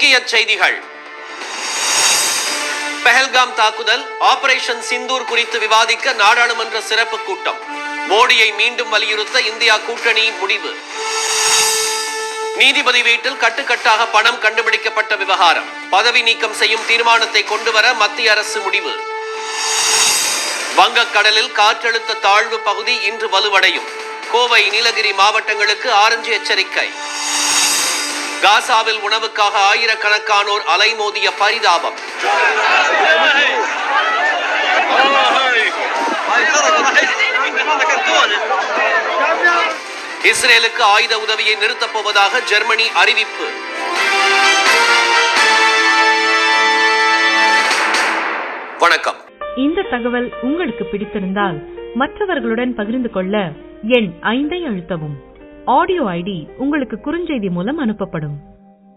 முக்கிய செய்திகள் பெஹல்காம் தாக்குதல் ஆபரேஷன் சிந்தூர் குறித்து விவாதிக்க நாடாளுமன்ற சிறப்பு கூட்டம் மோடியை மீண்டும் வலியுறுத்த இந்தியா கூட்டணி முடிவு நீதிபதி வீட்டில் கட்டுக்கட்டாக பணம் கண்டுபிடிக்கப்பட்ட விவகாரம் பதவி நீக்கம் செய்யும் தீர்மானத்தை கொண்டுவர மத்திய அரசு முடிவு வங்கக்கடலில் காற்றழுத்த தாழ்வு பகுதி இன்று வலுவடையும் கோவை நீலகிரி மாவட்டங்களுக்கு ஆரஞ்சு எச்சரிக்கை காசாவில் உணவுக்காக ஆயிரக்கணக்கானோர் அலைமோதிய பரிதாபம் இஸ்ரேலுக்கு ஆயுத உதவியை நிறுத்தப் போவதாக ஜெர்மனி அறிவிப்பு வணக்கம் இந்த தகவல் உங்களுக்கு பிடித்திருந்தால் மற்றவர்களுடன் பகிர்ந்து கொள்ள எண் ஐந்தை அழுத்தவும் ஆடியோ ஐடி உங்களுக்கு குறுஞ்செய்தி மூலம் அனுப்பப்படும்